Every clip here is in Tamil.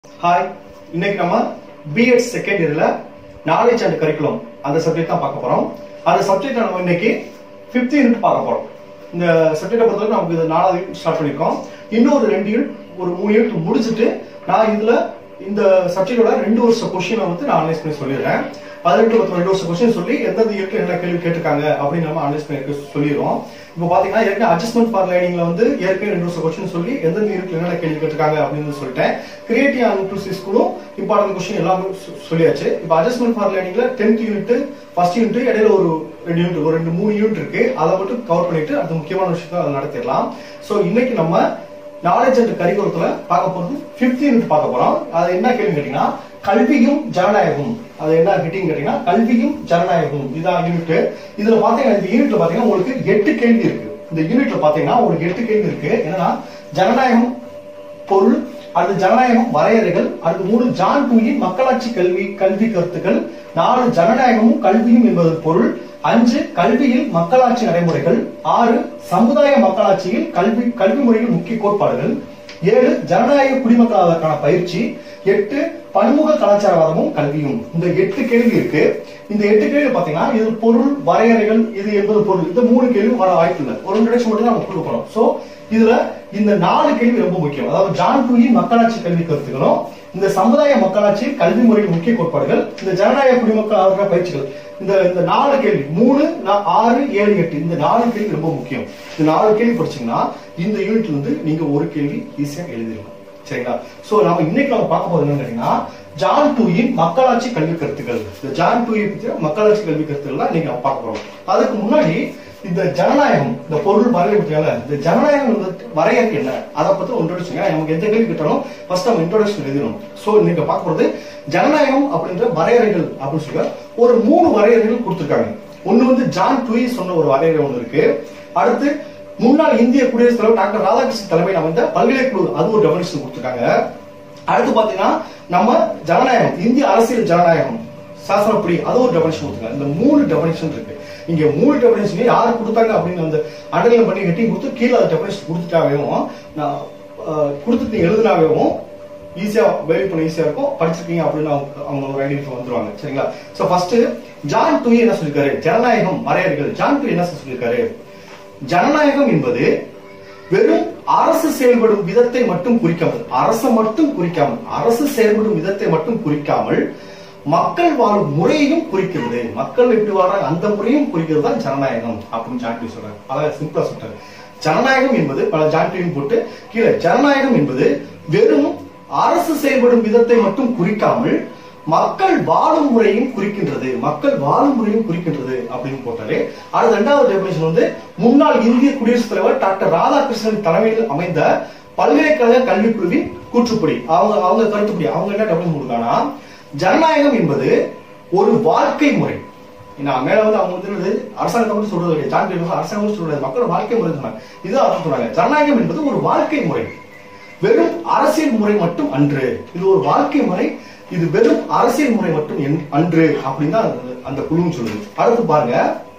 ஹாய் இன்னைக்கு நம்ம பிஎட் செகண்ட் இயர்ல நாலேஜ் அண்ட் கரிக்குலம் அந்த சப்ஜெக்ட் தான் பார்க்க போறோம் அந்த சப்ஜெக்ட் நம்ம இன்னைக்கு ஃபிஃப்த் யூனிட் பார்க்க போறோம் இந்த சப்ஜெக்டை பொறுத்தவரைக்கும் நமக்கு இது நாலாவது யூனிட் ஸ்டார்ட் பண்ணிருக்கோம் இன்னொரு ரெண்டு யூனிட் ஒரு மூணு யூனிட் முடிச்சுட்டு நான் இதுல இந்த சப்ஜெக்டோட ரெண்டு வருஷம் கொஸ்டினை வந்து நான் அனலைஸ் பண்ணி சொல்லிடுறேன் பதினெட்டு பத்து ரெண்டு வருஷம் கொஸ்டின் சொல்லி எந்தெந்த இயற்கை என்ன கேள்வி கேட்டிருக்காங்க அப்படின்னு நம்ம அனலைஸ் பண்ணி சொல்லிடுறோம் இப்போ பாத்தீங்கன்னா ஏற்கனவே அட்ஜஸ்ட்மெண்ட் ஃபார் லைனிங்ல வந்து ஏற்கனவே ரெண்டு வருஷம் கொஸ்டின் சொல்லி எந்தெந்த இயற்கை என்னென்ன கேள்வி கேட்டிருக்காங்க அப்படின்னு சொல்லிட்டேன் கிரியேட்டிவ் அண்ட் இன்க்ளூசிவ் ஸ்கூலும் இம்பார்ட்டன்ட் கொஸ்டின் எல்லாமே சொ- சொல்லியாச்சு இப்போ அட்ஜஸ்ட்மெண்ட் ஃபார் லைனிங்ல டென்த் யூனிட் ஃபர்ஸ்ட் யூனிட் இடையில ஒரு ரெண்டு யூனிட் ஒரு ரெண்டு மூணு யூனிட் இருக்கு அதை மட்டும் கவர் பண்ணிட்டு அது முக்கியமான விஷயத்தை அதை நடத்திடலாம் ஸோ இன்னைக்கு நம்ம நாலேஜ் அண்ட் கரிகுலத்துல பார்க்க போறது ஃபிஃப்த் யூனிட் பார்க்க போறோம் அது என்ன கேள்வி கேட்டீங்கன்னா கல்வியும் ஜனநாயகமும் அது என்ன கேட்டீங்க கேட்டீங்கன்னா கல்வியும் ஜனநாயகமும் இதான் யூனிட் இதுல பாத்தீங்கன்னா இந்த யூனிட்ல பாத்தீங்கன்னா உங்களுக்கு எட்டு கேள்வி இருக்கு இந்த யூனிட்ல பாத்தீங்கன்னா உங்களுக்கு எட்டு கேள்வி இருக்கு என்னன்னா ஜனநாயகம் பொருள் அடுத்து ஜனநாயகம் வரையறைகள் அடுத்து மூணு ஜான் டூயின் மக்களாட்சி கல்வி கல்வி கருத்துக்கள் நாலு ஜனநாயகமும் கல்வியும் என்பது பொருள் அஞ்சு கல்வியில் மக்களாட்சி நடைமுறைகள் ஆறு சமுதாய மக்களாட்சியில் கல்வி கல்வி முறையில் முக்கிய கோட்பாடுகள் ஏழு ஜனநாயக குடிமக்களாவதற்கான பயிற்சி எட்டு பன்முக கலாச்சாரவாதமும் கல்வியும் இந்த எட்டு கேள்வி இருக்கு இந்த எட்டு கேள்வி பாத்தீங்கன்னா இது பொருள் வரையறைகள் இது என்பது பொருள் இந்த மூணு கேள்வி வர வாய்ப்பு இல்லை ஒரு இன்ட்ரடக்ஷன் மட்டும் தான் நம்ம கொடுக்க போறோம் சோ இதுல இந்த நாலு கேள்வி ரொம்ப முக்கியம் அதாவது ஜான் டூயின் மக்களாட்சி கல்வி கருத்துக்களும் இந்த சமுதாய மக்களாட்சி கல்வி முறையின் முக்கிய கோட்பாடுகள் இந்த ஜனநாயக குடிமக்கள் ஆகிற பயிற்சிகள் இந்த இந்த நாலு கேள்வி மூணு நா- ஆறு ஏழு எட்டு இந்த நாலு கேள்வி ரொம்ப முக்கியம் இந்த நாலு கேள்வி படிச்சீங்கன்னா இந்த யூனிட்ல இருந்து நீங்க ஒரு கேள்வி ஈஸியா எழுதிடலாம் சரிங்களா சோ நம்ம இன்னைக்கு நம்ம பார்க்க போறது என்னன்னு கேட்டீங்கன்னா ஜான் டூயின் மக்களாட்சி கல்வி கருத்துக்கள் இந்த ஜான் டூயை பற்றிய மக்களாட்சி கல்வி கருத்துக்கள் தான் இன்னைக்கு நம்ம பார்க்க போறோம் அதுக்கு முன்னாடி இந்த ஜனநாயகம் இந்த பொருள் வரையறை பற்றியால இந்த ஜனநாயகம் வந்து வரையறை என்ன அதை பத்தி இன்ட்ரோடக்ஷன் நமக்கு எந்த கேள்வி கேட்டாலும் ஃபர்ஸ்ட் நம்ம இன்ட்ரோடக்ஷன் எழுதணும் சோ இன்னைக்கு பார்க்க போறது ஜனநாயகம் அப்படின்ற வரையறைகள் அப்படின்னு சொல்லி ஒரு மூணு வரையறைகள் கொடுத்திருக்காங்க ஒண்ணு வந்து ஜான் டூயி சொன்ன ஒரு வரையறை ஒண்ணு இருக்கு அடுத்து முன்னாள் இந்திய குடியரசுத் தலைவர் டாக்டர் ராதாகிருஷ்ணன் தலைமையில் அமைந்த பல்கலைக்கழகம் அது ஒரு டெபனிஷன் கொடுத்திருக்காங்க அடுத்து பாத்தீங்கன்னா நம்ம ஜனநாயகம் இந்திய அரசியல் ஜனநாயகம் சாசனப்படி அது ஒரு டெபனிஷன் கொடுத்துருக்காங்க இந்த மூணு டெபனிஷன் இருக்கு இங்க மூணு டெபனிஷன் யாரு கொடுத்தாங்க அப்படின்னு அந்த அண்டர்லைன் பண்ணி கட்டி கொடுத்து கீழே அந்த டெபனிஷன் கொடுத்துட்டாவேவும் நான் அஹ், கொடுத்துட்டு நீங்க எழுதினாவேவும் ஈஸியா வெரி பண்ண ஈஸியா இருக்கும் படிச்சிருக்கீங்க அப்படின்னு அவங்க அவங்க ஒரு ஐடென்டிஃபை வந்துருவாங்க சரிங்களா சோ ஃபர்ஸ்ட் ஜான் டூ என்ன சொல்லிருக்காரு ஜனநாயகம் வரையறைகள் ஜான் டூ என்ன சொல்லிருக்காரு ஜனநாயகம் என்பது வெறும் அரசு செயல்படும் விதத்தை மட்டும் குறிக்காமல் அரசு மட்டும் குறிக்காமல் அரசு செயல்படும் விதத்தை மட்டும் குறிக்காமல் மக்கள் வாழும் முறையையும் குறிக்கிறது மக்கள் எப்படி வாழ்றாங்க அந்த முறையும் குறிக்கிறது தான் ஜனநாயகம் அப்படின்னு ஜான்டி சொல்றாரு அதாவது சிம்பிளா சொல்றாரு ஜனநாயகம் என்பது பல ஜான்டியும் போட்டு கீழே ஜனநாயகம் என்பது வெறும் அரசு செயல்படும் விதத்தை மட்டும் குறிக்காமல் மக்கள் வாழும் முறையும் குறிக்கின்றது மக்கள் வாழும் முறையும் குறிக்கின்றது அப்படின்னு போட்டாரு அடுத்த இரண்டாவது டெபினேஷன் வந்து முன்னாள் இந்திய குடியரசுத் தலைவர் டாக்டர் ராதாகிருஷ்ணன் தலைமையில் அமைந்த பல்கலைக்கழக கல்விக் குழுவின் கூற்றுப்படி அவங்க அவங்க கருத்துப்படி அவங்க என்ன டெபினேஷன் கொடுக்காங்கன்னா ஜனநாயகம் என்பது ஒரு வாழ்க்கை முறை நான் மேல வந்து அவங்க வந்து என்னது, அரசாங்கத்தை மட்டும் சொல்றது கிடையாது ஜான் டேவிஸ் அரசாங்கம் மட்டும் சொல்றது மக்கள் வாழ்க்கை முறை சொன்னாங்க இது அர்த்தம் சொன்னாங்க ஜனநாயகம் என்பது ஒரு வாழ்க்கை முறை வெறும் அரசியல் முறை மட்டும் அன்று இது ஒரு வாழ்க்கை முறை இது வெறும் அரசியல் முறை மட்டும் என்- அன்று அப்படின்னு தான் அந்த- அந்த குழுன்னு சொல்லுது அடுத்து பாருங்க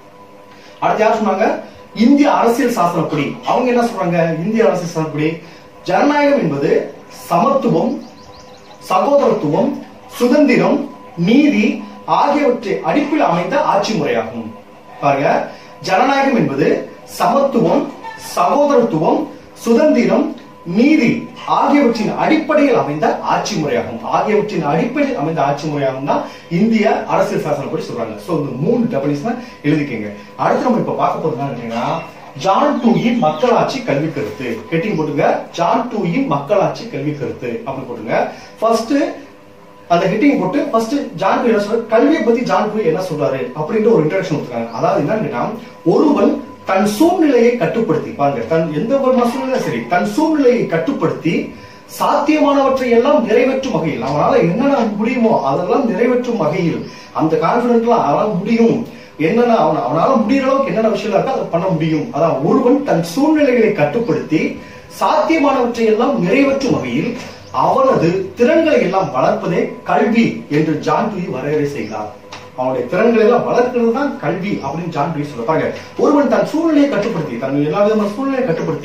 அடுத்து யார் சொன்னாங்க இந்திய அரசியல் சாசனப்படி அவங்க என்ன சொல்றாங்க இந்திய அரசியல் சாசனப்படி ஜனநாயகம் என்பது சமத்துவம் சகோதரத்துவம் சுதந்திரம் நீதி ஆகியவற்றை அடிப்பில் அமைந்த ஆட்சி முறையாகும் பாருங்க ஜனநாயகம் என்பது சமத்துவம் சகோதரத்துவம் சுதந்திரம் நீதி ஆகியவற்றின் அடிப்படையில் அமைந்த ஆட்சி முறையாகும் ஆகியவற்றின் அடிப்படையில் அமைந்த ஆட்சி முறையாகும் தான் இந்திய அரசியல் சாசனப்படி சொல்றாங்க சோ இந்த மூணு டெபனிஷன் எழுதிக்கங்க அடுத்து நம்ம இப்ப பார்க்க போறது என்னன்னா ஜான் டூயின் மக்களாட்சி கல்வி கருத்து ஹெட்டிங் போட்டுங்க ஜான் டூயின் மக்களாட்சி கல்வி கருத்து அப்படி போட்டுங்க ஃபர்ஸ்ட் அந்த ஹெட்டிங் போட்டு ஃபர்ஸ்ட் ஜான் டூ என்ன சொல்றாரு கல்வியை பத்தி ஜான் டூ என்ன சொல்றாரு அப்படின்ற ஒரு இன்ட்ரடக்ஷன் கொடுத்துருக்காங்க அதாவது என்னன்னு கேட்டா ஒருவன் தன் சூழ்நிலையை கட்டுப்படுத்தி பாருங்க தன் எந்த ஒரு சூழ்நிலை சரி தன் சூழ்நிலையை கட்டுப்படுத்தி சாத்தியமானவற்றை எல்லாம் நிறைவேற்றும் வகையில் அவனால என்னென்ன முடியுமோ அதெல்லாம் நிறைவேற்றும் வகையில் அந்த கான்பிடன்ட்லாம் அவனால முடியும் என்னென்ன அவன அவனால முடிகிற அளவுக்கு என்னென்ன விஷயம் இருக்கோ அதை பண்ண முடியும் அதான் ஒருவன் தன் சூழ்நிலைகளை கட்டுப்படுத்தி சாத்தியமானவற்றை எல்லாம் நிறைவேற்றும் வகையில் அவனது திறன்களை எல்லாம் வளர்ப்பதே கல்வி என்று ஜான் டூயி வரையறை செய்கிறார் அவனுடைய திறன்களை எல்லாம் வளர்க்கிறது தான் கல்வி அப்படின்னு ஜான் டூயி சொல்றாங்க ஒருவன் தன் சூழ்நிலையை கட்டுப்படுத்தி தன் எல்லா விதமான சூழ்நிலையை கட்டுப்படுத்தி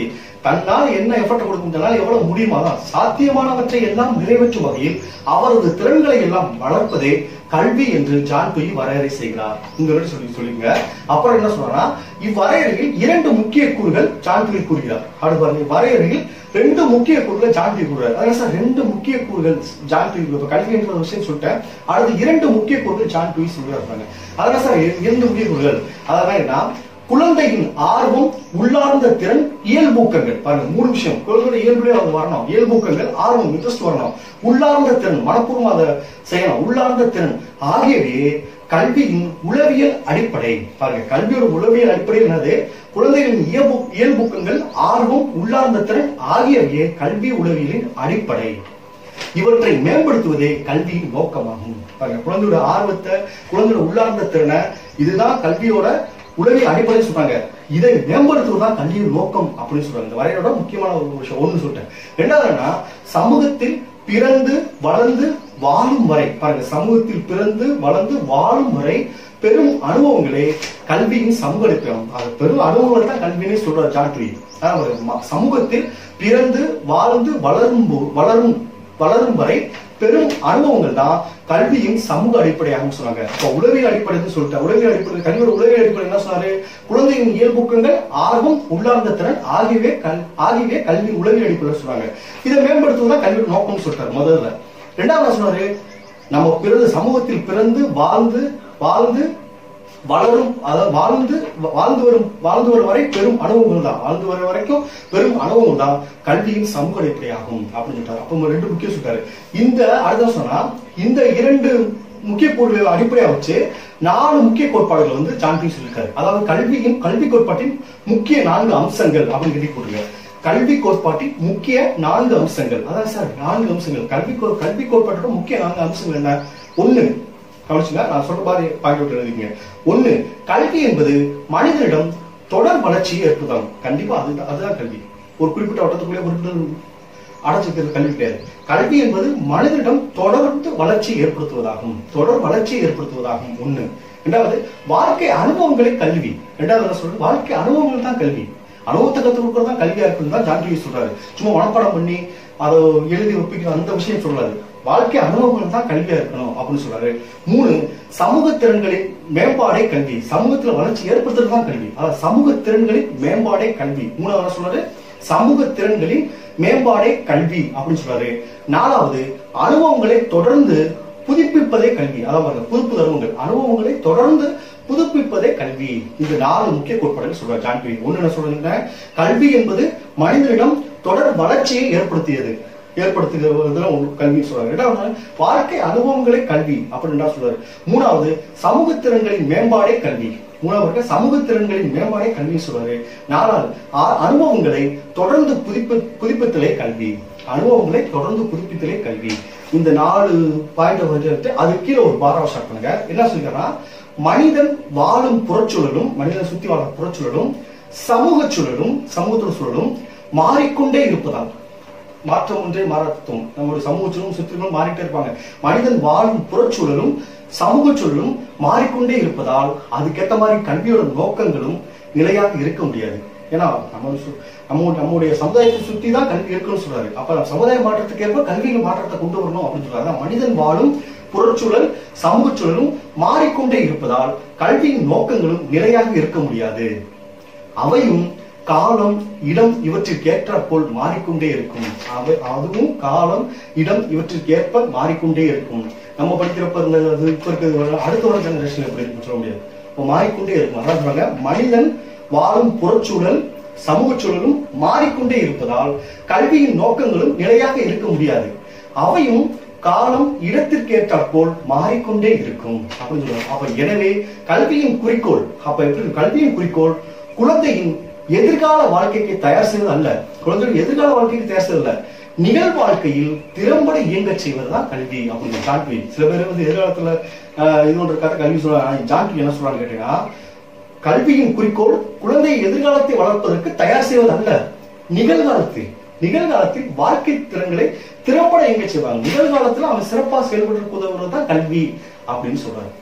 தன்னால் என்ன எஃபர்ட் கொடுக்க முடியல எவ்வளவு முடியுமோ அதான் சாத்தியமானவற்றை எல்லாம் நிறைவேற்றும் வகையில் அவரது திறன்களை எல்லாம் வளர்ப்பதே கல்வி என்று ஜான் துயி வரையறை செய்கிறார் இந்த வரை சொல்லி சொல்லிங்க அப்புறம் என்ன சொல்றாங்கன்னா இவ்வரையறையில் இரண்டு முக்கிய கூறுகள் ஜான் துயி கூறுகிறார் அடுத்து பாருங்க வரையறையில் ரெண்டு முக்கிய கூறுகள் ஜான் துயி கூறுகிறார் அதான் சார் ரெண்டு முக்கிய கூறுகள் ஜான் துயி இப்ப கல்வி என்ற ஒரு விஷயம் சொல்லிட்டேன் அடுத்து இரண்டு முக்கிய கூறுகள் ஜான் துயி சொல்கிறார் அதான் சார் இரண்டு முக்கிய கூறுகள் அதான் என்ன குழந்தையின் ஆர்வம் உள்ளார்ந்த திறன் இயல்பூக்கங்கள் பாருங்க மூணு விஷயம் குழந்தையோட இயல்புலே அது வரணும் இயல்பூக்கங்கள் ஆர்வம் இன்ட்ரெஸ்ட் வரணும் உள்ளார்ந்த திறன் மனப்பூர்வம் அதை செய்யணும் உள்ளார்ந்த திறன் ஆகியவை கல்வியின் உளவியல் அடிப்படை பாருங்க கல்வியோட உளவியல் அடிப்படை என்னது குழந்தைகளின் இயல்பு இயல்பூக்கங்கள் ஆர்வம் உள்ளார்ந்த திறன் ஆகியவையே கல்வி உளவியலின் அடிப்படை இவற்றை மேம்படுத்துவதே கல்வியின் நோக்கமாகும் பாருங்க குழந்தையோட ஆர்வத்தை குழந்தையோட உள்ளார்ந்த திறனை இதுதான் கல்வியோட உளவி அடிப்படை சொல்றாங்க இதை மேம்படுத்துவதுதான் கல்வியின் நோக்கம் அப்படின்னு சொல்றாங்க இந்த வரையோட முக்கியமான ஒரு விஷயம் ஒண்ணு சொல்லிட்டேன் ரெண்டாவதுன்னா சமூகத்தில் பிறந்து வளர்ந்து வாழும் வரை பாருங்க சமூகத்தில் பிறந்து வளர்ந்து வாழும் வரை பெரும் அனுபவங்களே கல்வியின் சமூக அடிப்படையாகும் அது பெரும் அனுபவங்கள் தான் கல்வினே சொல்றாரு ஜாட்ரி சமூகத்தில் பிறந்து வாழ்ந்து வளரும் போ- வளரும் வளரும் வரை பெரும் அனுபவங்கள் தான் கல்வியின் சமூக அடிப்படையாகும் சொன்னாங்க இப்போ உளவியல் அடிப்படைன்னு சொல்லிட்டேன் உளவியல் அடிப்படை கல்வியோட உளவியல் அடிப்படை என்ன சொன்னாரு குழந்தையின் இயல்புக்கங்கள் ஆர்வம் உள்ளார்ந்த திறன் ஆகியவே கல் ஆகியவே கல்வியின் உளவியல் அடிப்படை சொன்னாங்க இதை மேம்படுத்துவதுதான் கல்வியோட நோக்கம்னு சொல்லிட்டாரு முதல்ல ரெண்டாவது என்ன சொன்னாரு நம்ம பிறந்து சமூகத்தில் பிறந்து வாழ்ந்து வாழ்ந்து வளரும் அதாவது வாழ்ந்து வாழ்ந்து வரும் வாழ்ந்து வரும் வரை பெரும் அனுபவங்கள் தான் வாழ்ந்து வர வரைக்கும் பெரும் அனுபவங்கள் தான் கல்வியின் சமூக அடிப்படையாகும் அப்படின்னு சொல்லிட்டாரு அப்ப ரெண்டு முக்கியம் சொல்லிட்டாரு இந்த அடுத்த சொன்னா இந்த இரண்டு முக்கிய கூறுகளை அடிப்படையா வச்சு நாலு முக்கிய கோட்பாடுகள் வந்து சாம்பியன் சொல்லியிருக்காரு அதாவது கல்வியின் கல்வி கோட்பாட்டின் முக்கிய நான்கு அம்சங்கள் அப்படின்னு எழுதி போட்டுருங்க கல்வி கோட்பாட்டின் முக்கிய நான்கு அம்சங்கள் அதான் சார் நான்கு அம்சங்கள் கல்வி கோ- கல்வி கோட்பாட்டோட முக்கிய நான்கு அம்சங்கள் என்ன ஒண்ணு கவனிச்சுங்க நான் சொல்ற மாதிரி பாயிண்ட் அவுட் எழுதிங்க ஒண்ணு கல்வி என்பது மனிதனிடம் தொடர் வளர்ச்சியை ஏற்படுத்தும் கண்டிப்பா அதுதான் அதுதான் கல்வி ஒரு குறிப்பிட்ட வட்டத்துக்குள்ளே குறிப்பிட்ட அடைச்சிருக்கிறது கல்வி கிடையாது கல்வி என்பது மனிதனிடம் தொடர்ந்து வளர்ச்சியை ஏற்படுத்துவதாகும் தொடர் வளர்ச்சியை ஏற்படுத்துவதாகும் ஒண்ணு இரண்டாவது வாழ்க்கை அனுபவங்களே கல்வி இரண்டாவது என்ன சொல்றது வாழ்க்கை அனுபவங்கள் தான் கல்வி அனுபவத்தை கற்றுக் கொடுக்கறது தான் கல்வியா இருக்குன்னு தான் ஜான்கி சொல்றாரு சும்மா மனப்பாடம் பண்ணி அதை எழுதி ஒப்பிக்கிற அந்த விஷயம் சொல்றாரு வாழ்க்கை அனுபவங்கள் தான் கல்வியா இருக்கணும் அப்படின்னு சொல்றாரு மூணு சமூக திறன்களின் மேம்பாடே கல்வி சமூகத்துல வளர்ச்சி ஏற்படுத்துறது தான் கல்வி அதாவது சமூக திறன்களின் மேம்பாடே கல்வி மூணாவது என்ன சொல்றாரு சமூக திறன்களின் மேம்பாடே கல்வி அப்படின்னு சொல்றாரு நாலாவது அனுபவங்களை தொடர்ந்து புதுப்பிப்பதே கல்வி அதாவது பாருங்க, புதுப்பு அனுபவங்கள் அனுபவங்களை தொடர்ந்து புதுப்பிப்பதே கல்வி இந்த நாலு முக்கிய கோட்பாடுகள் சொல்றாரு ஜான்கி ஒண்ணு என்ன சொல்றீங்க கல்வி என்பது மனிதனிடம் தொடர் வளர்ச்சியை ஏற்படுத்தியது ஏற்படுத்துகிறதுல ஒரு கல்வி சொல்றாரு ரெண்டாவது வாழ்க்கை அனுபவங்களே கல்வி அப்படின்னு என்ன சொல்றாரு மூணாவது சமூக திறன்களின் மேம்பாடே கல்வி மூணாவது சமூக திறன்களின் மேம்பாடே கல்வி சொல்றாரு நாலாவது அ- அனுபவங்களை தொடர்ந்து புதுப்பி புதுப்பித்தலே கல்வி அனுபவங்களை தொடர்ந்து புதுப்பித்தலே கல்வி இந்த நாலு பாயிண்ட் வந்துட்டு அது கீழே ஒரு பாராவை ஸ்டார்ட் பண்ணுங்க என்ன சொல்லிக்கிறேன்னா மனிதன் வாழும் புறச்சூழலும் மனிதன் சுத்தி வாழும் புறச்சூழலும் சமூக சூழலும் சமூகத்தோட சூழலும் மாறிக்கொண்டே இருப்பதால் மாற்றம் ஒன்றே மாறாத்தம் நம்மளுடைய சமூகத்திலும் சுற்றிலும் மாறிட்டே இருப்பாங்க மனிதன் வாழும் புறச்சூழலும் சமூக சூழலும் மாறிக்கொண்டே இருப்பதால் அதுக்கேற்ற மாதிரி கல்வியோட நோக்கங்களும் நிலையாக இருக்க முடியாது ஏன்னா நம்ம சு- நம்ம நம்முடைய சமுதாயத்தை சுத்தி தான் கல்வி இருக்குன்னு சொல்றாரு அப்ப நம்ம சமுதாய மாற்றத்துக்கு ஏற்ப கல்வியில் மாற்றத்தை கொண்டு வரணும் அப்படின்னு சொல்றாரு அதான் மனிதன் வாழும் புறச்சூழல் சமூக சூழலும் மாறிக்கொண்டே இருப்பதால் கல்வியின் நோக்கங்களும் நிலையாக இருக்க முடியாது அவையும் காலம் இடம் இவற்றிற்கு ஏற்றாற்போல் மாறிக்கொண்டே இருக்கும் அவை அதுவும் காலம் இடம் இவற்றிற்கு ஏற்ப மாறிக்கொண்டே இருக்கும் நம்ம படிக்கிறப்ப இருந்த அது இப்ப இருக்கிறது அடுத்த வர ஜெனரேஷன் எப்படி இருக்குன்னு சொல்ல முடியாது இப்போ மாறிக்கொண்டே இருக்கும் அதான் சொல்றாங்க மனிதன் வாழும் புறச்சூழல் சமூக சூழலும் மாறிக்கொண்டே இருப்பதால் கல்வியின் நோக்கங்களும் நிலையாக இருக்க முடியாது அவையும் காலம் இடத்திற்கு ஏற்றாற்போல் மாறிக்கொண்டே இருக்கும் அப்படின்னு சொல்றாங்க அப்ப எனவே கல்வியின் குறிக்கோள் அப்ப எப்படி இருக்கு? கல்வியின் குறிக்கோள் குழந்தையின் எதிர்கால வாழ்க்கைக்கு தயார் செய்வது அல்ல குழந்தையின் எதிர்கால வாழ்க்கைக்கு தயார் செய்வது அல்ல நிகழ் வாழ்க்கையில் திறம்பட இயங்க செய்வதுதான் கல்வி அப்படின்னு ஜான்கி சில பேர் வந்து எதிர்காலத்துல ஆஹ், இது ஒன்று இருக்காத கல்வி சொல்றாங்க ஜான்கி என்ன சொல்றாங்க கேட்டீங்கன்னா கல்வியின் குறிக்கோள் குழந்தையை எதிர்காலத்தை வளர்ப்பதற்கு தயார் செய்வது அல்ல நிகழ்காலத்தில் நிகழ்காலத்தில் வாழ்க்கை திறன்களை திறம்பட எங்க செய்வாங்க நிகழ்காலத்துல அவன் சிறப்பா செயல்படுறதுக்கு உதவுறது தான் கல்வி அப்படின்னு சொல்றாரு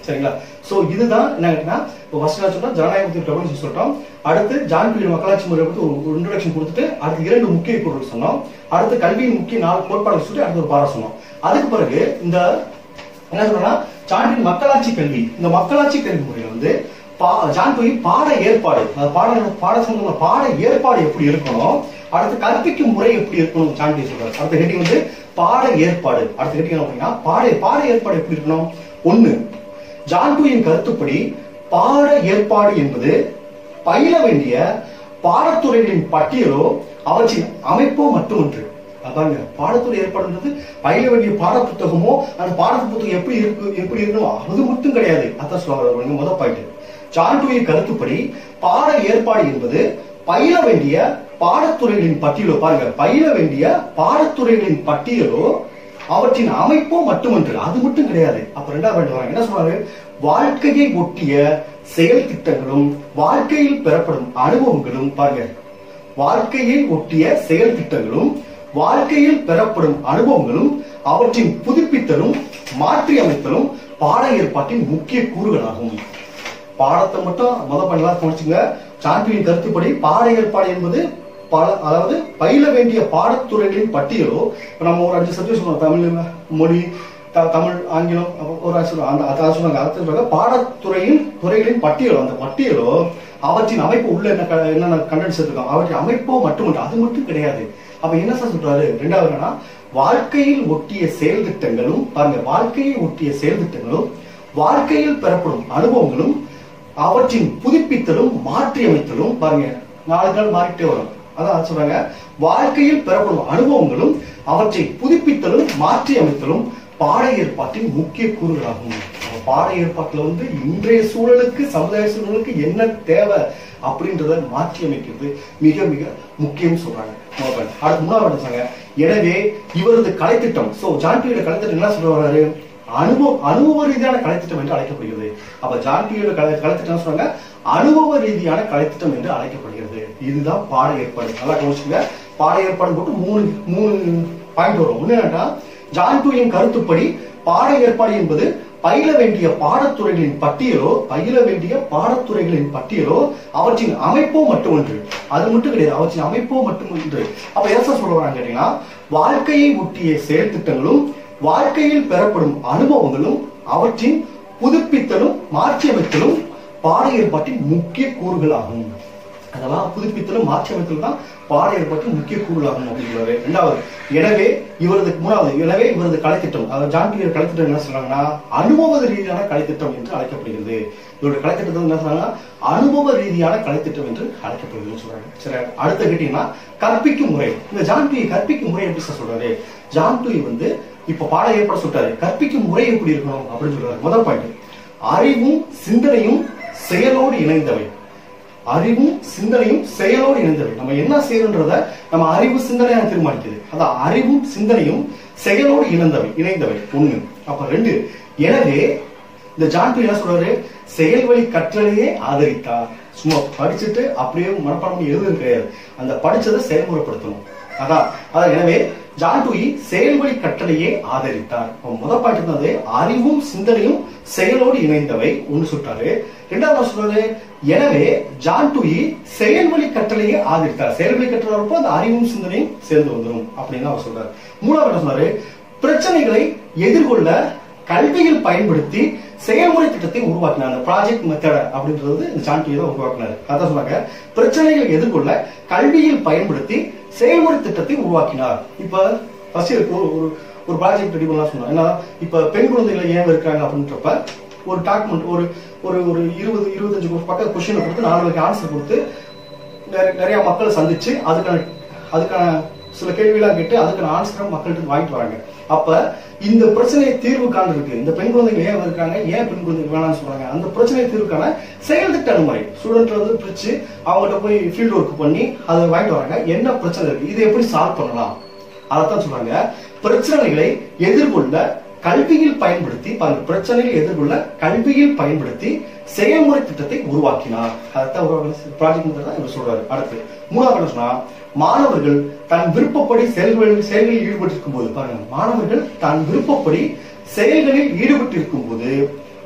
சரிங்களா சோ இதுதான் என்னன்னா இப்போ ஃபர்ஸ்ட் நான் சொன்னா ஜனநாயகத்தை பிரபலம் சொல்லிட்டோம் அடுத்து ஜான் பிள்ளை மக்களாட்சி முறை பத்தி ஒரு இன்ட்ரோடக்ஷன் கொடுத்துட்டு அடுத்து இரண்டு முக்கிய பொருள் சொன்னோம் அடுத்து கல்வியின் முக்கிய நாலு கோட்பாடு சொல்லிட்டு அடுத்து ஒரு பாடம் சொன்னோம் அதுக்கு பிறகு இந்த என்ன சொல்றேன்னா சான்றின் மக்களாட்சி கல்வி இந்த மக்களாட்சி கல்வி முறையில வந்து பா- ஜான் போய் பாட ஏற்பாடு அந்த பாட பாட சொன்ன பாட ஏற்பாடு எப்படி இருக்கணும் அடுத்து கற்பிக்கும் முறை எப்படி இருக்கணும் சாண்டி சொல்றாரு அடுத்த ஹெட்டிங் வந்து பாட ஏற்பாடு அடுத்த ஹெட்டிங் அப்படின்னா பாட பாட ஏற்பாடு எப்படி இருக்கணும் ஒண்ணு ஜான்புயின் கருத்துப்படி பாட ஏற்பாடு என்பது பயில வேண்டிய பாடத்துறைகளின் பட்டியலோ அவற்றின் அமைப்போ மட்டுமன்று அதாங்க பாடத்துறை ஏற்பாடுன்றது பயில வேண்டிய பாட புத்தகமோ அந்த பாட புத்தகம் எப்படி இருக்கு எப்படி இருக்கணும் அது மட்டும் கிடையாது அதான் சொல்ல முதல் பாயிண்ட் ஜான்டுவின் கருத்துப்படி பாட ஏற்பாடு என்பது பயில வேண்டிய பாடத்துறைகளின் பட்டியலோ பாருங்க பயில வேண்டிய பாடத்துறைகளின் பட்டியலோ அவற்றின் அமைப்போ மட்டுமன்று அது மட்டும் கிடையாது அப்ப ரெண்டாவது பாயிண்ட் வராங்க என்ன சொல்றாரு வாழ்க்கையை ஒட்டிய செயல் திட்டங்களும் வாழ்க்கையில் பெறப்படும் அனுபவங்களும் பாருங்க வாழ்க்கையை ஒட்டிய செயல் திட்டங்களும் வாழ்க்கையில் பெறப்படும் அனுபவங்களும் அவற்றின் புதுப்பித்தலும் மாற்றி அமைத்தலும் பாட ஏற்பாட்டின் முக்கிய கூறுகளாகும் பாடத்தை மட்டும் முத பண்ணலாம் முடிச்சுங்க சாம்பியன் கருத்துப்படி பாட ஏற்பாடு என்பது பல அதாவது பயில வேண்டிய பாடத்துறைகளின் பட்டியலோ இப்ப நம்ம ஒரு அஞ்சு சப்ஜெக்ட் சொல்லுவோம் தமிழ் மொழி த- தமிழ் ஆங்கிலம் அப்ப ஒரு ஆசிரியர் சொல்லுவாங்க. அந்த அதான் சொன்னாங்க அடுத்து சொல்றாங்க பாடத்துறையின் துறைகளின் பட்டியலோ அந்த பட்டியலோ அவற்றின் அமைப்பு உள்ள என்ன க- என்னென்ன கண்டென்ட்ஸ் இருக்கோம் அவற்றின் அமைப்போ மட்டுமல்ல அது மட்டும் கிடையாது அப்ப என்ன சார் சொல்றாரு ரெண்டாவது என்னன்னா வாழ்க்கையில் ஒட்டிய செயல் திட்டங்களும் பாருங்க வாழ்க்கையை ஒட்டிய செயல் திட்டங்களும் வாழ்க்கையில் பெறப்படும் அனுபவங்களும் அவற்றின் புதுப்பித்தலும் மாற்றி அமைத்தலும் பாருங்க நாளுக்கு நாள் மாறிட்டே வரும் அதான் சொல்றாங்க வாழ்க்கையில் பெறப்படும் அனுபவங்களும் அவற்றை புதுப்பித்தலும் மாற்றி அமைத்தலும் பாட ஏற்பாட்டின் முக்கிய கூறுகளாகும் அப்ப பாட ஏற்பாட்டுல வந்து இன்றைய சூழலுக்கு சமுதாய சூழலுக்கு என்ன தேவை அப்படின்றத மாற்றி அமைக்கிறது மிக மிக முக்கியம் சொல்றாங்க முதல் point. அடுத்து மூணாவது சொல்றாங்க எனவே இவரது கலைத்திட்டம் சோ ஜான்பியோட கலைத்திட்டம் என்ன சொல்ல வர்றாரு அனுபவ அனுபவ ரீதியான கலைத்திட்டம் என்று அழைக்கப்படுகிறது அப்ப ஜான்பியோட கலை கலைத்திட்டம் சொல்றாங்க அனுபவ ரீதியான கலைத்திட்டம் என்று அழைக்கப்படுகிறது இதுதான் பாட ஏற்பாடு நல்லா கவனிச்சுங்க பாட ஏற்பாடு போட்டு மூணு மூணு பாயிண்ட் வரும் ஒண்ணு என்னன்னா ஜான்பியின் கருத்துப்படி பாட ஏற்பாடு என்பது பயில வேண்டிய பாடத்துறைகளின் பட்டியலோ பயில வேண்டிய பாடத்துறைகளின் பட்டியலோ அவற்றின் அமைப்போ மட்டுமன்று அது மட்டும் கிடையாது அவற்றின் அமைப்போ மட்டுமன்று அப்ப என்ன சொல்ல வராங்க கேட்டீங்கன்னா வாழ்க்கையை ஒட்டிய செயல் திட்டங்களும் வாழ்க்கையில் பெறப்படும் அனுபவங்களும் அவற்றின் புதுப்பித்தலும் மாற்றியமைத்தலும் பாட ஏற்பாட்டின் முக்கிய கூறுகளாகும் அதெல்லாம் புதுப்பித்தலும் மாற்றி அமைத்தலும் தான் பாட ஏற்பாட்டின் முக்கிய கூறுகளாகும் அப்படிங்கிறாரு ரெண்டாவது எனவே இவரது மூணாவது எனவே இவரது கலைத்திட்டம் அதாவது ஜான் பியர் கலைத்திட்டம் என்ன சொல்றாங்கன்னா அனுபவ ரீதியான கலைத்திட்டம் என்று அழைக்கப்படுகிறது இவருடைய கலைத்திட்டத்தை என்ன சொல்றாங்கன்னா அனுபவ ரீதியான கலைத்திட்டம் என்று அழைக்கப்படுகிறதுன்னு சொல்றாங்க சரி அடுத்த கேட்டீங்கன்னா கற்பிக்கும் முறை இந்த ஜான் பி கற்பிக்கும் முறை எப்படி சார் சொல்றாரு ஜான் பி வந்து இப்ப பாட ஏற்பாடு சொல்றாரு கற்பிக்கும் முறை எப்படி இருக்கணும் அப்படின்னு சொல்றாரு முதல் பாயிண்ட் அறிவும் சிந்தனையும் செயலோடு இணைந்தவை அறிவும் சிந்தனையும் செயலோடு இணைந்தவை நம்ம என்ன செய்யறோன்றத நம்ம அறிவு சிந்தனையா தீர்மானிக்குது அதான் அறிவும் சிந்தனையும் செயலோடு இணைந்தவை இணைந்தவை ஒண்ணு அப்ப ரெண்டு எனவே இந்த ஜான் என்ன சொல்றாரு செயல்வழி கற்றலையே ஆதரித்தார் சும்மா படிச்சுட்டு அப்படியே மனப்பாடம் பண்ணி எழுதுறது கிடையாது அந்த படிச்சதை செயல்முறைப்படுத்தணும் அதான் அதான் எனவே ஜான் டூயி செயல்வழி கட்டளையே ஆதரித்தார் அப்ப முதல் பாட்டு இருந்தது அறிவும் சிந்தனையும் செயலோடு இணைந்தவை ஒன்று சொல்றாரு ரெண்டாவது என்ன சொல்றாரு எனவே ஜான் டூயி செயல்வழி கட்டளையே ஆதரித்தார் செயல்வழி கட்டளை வரப்போ அந்த அறிவும் சிந்தனையும் சேர்ந்து வந்துடும் அப்படின்னு அவர் சொல்றாரு மூணாவது என்ன சொன்னாரு பிரச்சனைகளை எதிர்கொள்ள கல்வியில் பயன்படுத்தி செயல்முறை திட்டத்தை உருவாக்கினார் அந்த ப்ராஜெக்ட் மெத்தட் அப்படின்றது இந்த சாண்டியை தான் உருவாக்கினார் அதான் சொன்னாங்க பிரச்சனைகளை எதிர்கொள்ள கல்வியில் பயன்படுத்தி செயல்முறை திட்டத்தை உருவாக்கினார் இப்ப ஃபர்ஸ்ட் இருக்கு ஒரு ஒரு- ஒரு ப்ராஜெக்ட் ரெடி பண்ணலாம் சொன்னோம் ஏன்னா இப்ப பெண் குழந்தைகள் ஏன் இருக்காங்க அப்படின்றப்ப ஒரு டாக்குமெண்ட் ஒரு ஒரு ஒரு இருபது இருபத்தஞ்சு பக்கம் கொஸ்டினை கொடுத்து நாலு வரைக்கும் ஆன்சர் கொடுத்து நிறைய- நிறைய மக்களை சந்திச்சு அதுக்கான அதுக்கான சில கேள்வியெல்லாம் கேட்டு அதுக்கான ஆன்சரை மக்கள்கிட்ட வாங்கிட்டு வராங்க அப்ப இந்த பிரச்சனையை தீர்வு காண்றதுக்கு இந்த பெண் குழந்தைகள் ஏன் இருக்காங்க ஏன் பெண் குழந்தைகள் வேணாம்னு சொல்றாங்க அந்த பிரச்சனையை தீர்வுக்கான செயல் திட்ட அணுகுமுறை ஸ்டூடெண்ட் வந்து பிரிச்சு அவங்ககிட்ட போய் ஃபீல்ட் ஒர்க் பண்ணி அதை வாங்கிட்டு வராங்க என்ன பிரச்சனை இருக்கு இதை எப்படி சால்வ் பண்ணலாம் அதைத்தான் சொல்றாங்க பிரச்சனைகளை எதிர்கொள்ள கல்வியில் பயன்படுத்தி பல பிரச்சனைகளை எதிர்கொள்ள கல்வியில் பயன்படுத்தி செயல்முறை திட்டத்தை உருவாக்கினார் அதைத்தான் உருவாக்கின ப்ராஜெக்ட் தான் இவர் சொல்றாரு அடுத்து மூணாவது என்ன சொன்னா மாணவர்கள் தன் விருப்பப்படி செயல்களில் செயல்களில் ஈடுபட்டிருக்கும் போது பாருங்க மாணவர்கள் தன் விருப்பப்படி செயல்களில் ஈடுபட்டிருக்கும் போது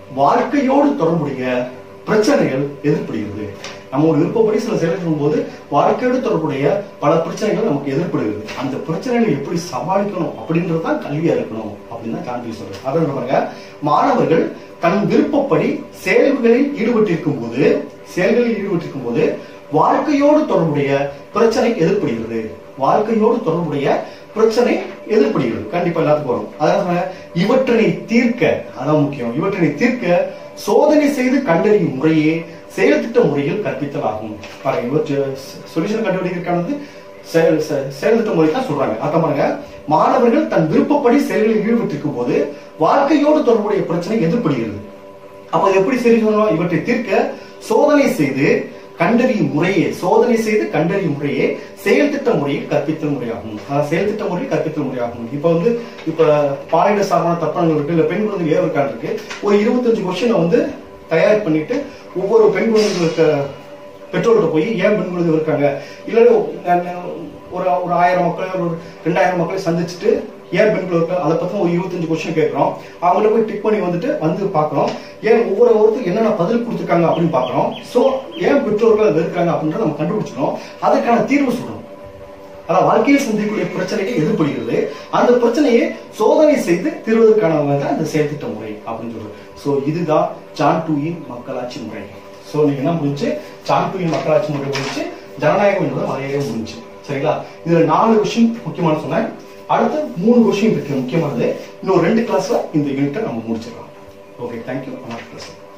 வாழ்க்கையோடு தொடர்புடைய பிரச்சனைகள் எதிர்ப்படுகிறது நம்ம ஒரு விருப்பப்படி சில செயல்கள் போது வாழ்க்கையோடு தொடர்புடைய பல பிரச்சனைகள் நமக்கு எதிர்ப்படுகிறது அந்த பிரச்சனைகளை எப்படி சமாளிக்கணும் அப்படின்றது தான் கல்வியா இருக்கணும் அப்படின்னு தான் காந்தி சொல்றாரு அதான் பாருங்க மாணவர்கள் தன் விருப்பப்படி செயல்களில் ஈடுபட்டிருக்கும் போது செயல்களில் ஈடுபட்டிருக்கும் போது வாழ்க்கையோடு தொடர்புடைய பிரச்சனை எதிர்ப்படுகிறது வாழ்க்கையோடு தொடர்புடைய பிரச்சனை எதிர்ப்படுகிறது கண்டிப்பா எல்லாத்துக்கும் வரும் அதாவது இவற்றினை தீர்க்க அதான் முக்கியம் இவற்றினை தீர்க்க சோதனை செய்து கண்டறியும் முறையே செயல் திட்ட முறையில் கற்பித்தல் ஆகும் பாருங்க இவற்று சொல்யூஷன் கண்டுபிடிக்கிறதுக்கானது செயல் செ- செயல் திட்ட முறை தான் சொல்றாங்க அதான் பாருங்க மாணவர்கள் தன் விருப்பப்படி செயல்களில் ஈடுபட்டிருக்கும் போது வாழ்க்கையோடு தொடர்புடைய பிரச்சனை எதிர்ப்படுகிறது அப்ப இது எப்படி சரி சொல்லணும் இவற்றை தீர்க்க சோதனை செய்து கண்டறியும் முறையே சோதனை செய்து கண்டறியும் முறையே செயல் திட்ட முறையில் கற்பித்தல் முறையாகும் அதாவது செயல் திட்ட முறையில் கற்பித்தல் முறையாகும் இப்ப வந்து இப்ப பாலின சார்பான தப்பானங்கள் இருக்கு இல்ல பெண் குழந்தைகள் ஏவற்கான் இருக்கு ஒரு இருபத்தஞ்சு கொஸ்டினை வந்து தயார் பண்ணிட்டு ஒவ்வொரு பெண் குழந்தைகளுக்கு பெற்றோர்கிட்ட போய் ஏன் பெண் குழந்தை இருக்காங்க இல்ல ஒரு ஒரு ஆயிரம் மக்களை ஒரு ரெண்டாயிரம் மக்களை சந்திச்சுட்டு ஏன் பெண் குழந்தை இருக்காங்க அதை பத்தி ஒரு இருபத்தஞ்சு கொஸ்டின் கேட்கிறோம் அவங்கள்ட்ட போய் டிக் பண்ணி வந்துட்டு வந்து பார்க்கறோம் ஏன் ஒவ்வொரு ஒருத்தருக்கு என்னென்ன பதில் கொடுத்துருக்காங்க அப்படின்னு பார்க்கறோம் சோ ஏன் பெற்றோர்கள் அது இருக்காங்க அப்படின்றத நம்ம கண்டுபிடிச்சிக்கணும் அதுக்கான தீர்வு சொல்லணும் அதான் வாழ்க்கையில் சந்திக்கக்கூடிய பிரச்சனைகள் எதிர்ப்படுகிறது அந்த பிரச்சனையை சோதனை செய்து தீர்வதற்கான தான் இந்த செயல்திட்ட முறை அப்படின்னு சொல்றது சோ இதுதான் ஜான் டூயின் மக்களாட்சி முறை சோ நீங்க என்ன முடிஞ்சு ஜான் டூயின் மக்களாட்சி முறை முடிஞ்சு ஜனநாயகம் என்பது வரையவே முடிஞ்சு சரிங்களா இதுல நாலு விஷயம் முக்கியமான சொன்னேன் அடுத்து மூணு விஷயம் இருக்கு முக்கியமானது இன்னும் ரெண்டு கிளாஸ்ல இந்த யூனிட்டை நம்ம முடிச்சிடலாம் ஓகே தேங்க்யூ கிளாஸ்